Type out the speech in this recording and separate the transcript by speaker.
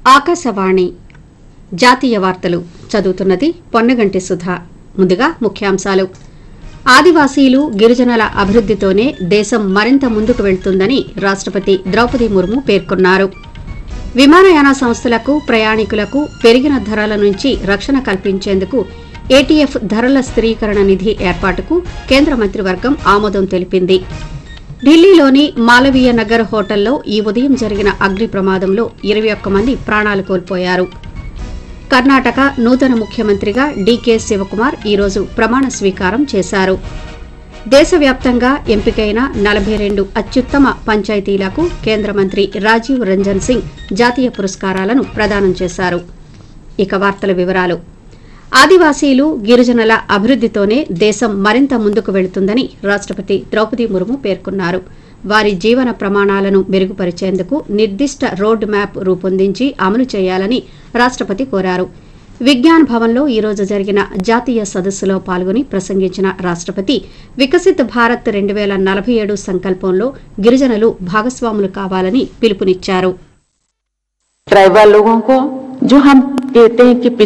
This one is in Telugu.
Speaker 1: ఆకాశవాణి జాతీయ వార్తలు చదువుతున్నది పొన్నగంటి సుధా ముందుగా ముఖ్యాంశాలు ఆదివాసీలు గిరిజనుల అభివృద్దితోనే దేశం మరింత ముందుకు వెళ్తుందని రాష్టపతి ద్రౌపది ముర్ము పేర్కొన్నారు విమానయాన సంస్థలకు ప్రయాణికులకు పెరిగిన ధరల నుంచి రక్షణ కల్పించేందుకు ఏటీఎఫ్ ధరల స్థిరీకరణ నిధి ఏర్పాటుకు కేంద్ర మంత్రివర్గం ఆమోదం తెలిపింది ఢిల్లీలోని మాలవీయ నగర్ హోటల్లో ఈ ఉదయం జరిగిన అగ్ని ప్రమాదంలో ఇరవై ఒక్క మంది ప్రాణాలు కోల్పోయారు కర్ణాటక నూతన ముఖ్యమంత్రిగా డీకే శివకుమార్ ఈరోజు ప్రమాణ స్వీకారం చేశారు దేశవ్యాప్తంగా ఎంపికైన నలభై రెండు అత్యుత్తమ పంచాయతీలకు కేంద్ర మంత్రి రాజీవ్ రంజన్ సింగ్ జాతీయ పురస్కారాలను ప్రదానం చేశారు ఇక వార్తల వివరాలు ఆదివాసీలు గిరిజనుల అభివృద్దితోనే దేశం మరింత ముందుకు వెళుతుందని రాష్టపతి ద్రౌపది ముర్ము పేర్కొన్నారు వారి జీవన ప్రమాణాలను మెరుగుపరిచేందుకు నిర్దిష్ట రోడ్ మ్యాప్ రూపొందించి అమలు చేయాలని రాష్టపతి కోరారు విజ్ఞాన్ భవన్లో ఈ రోజు జరిగిన జాతీయ సదస్సులో పాల్గొని ప్రసంగించిన రాష్టపతి వికసిత్ భారత్ రెండు వేల నలభై ఏడు సంకల్పంలో గిరిజనులు భాగస్వాములు కావాలని పిలుపునిచ్చారు
Speaker 2: ट्राइबल लोगों को जो हम कहते हैं कि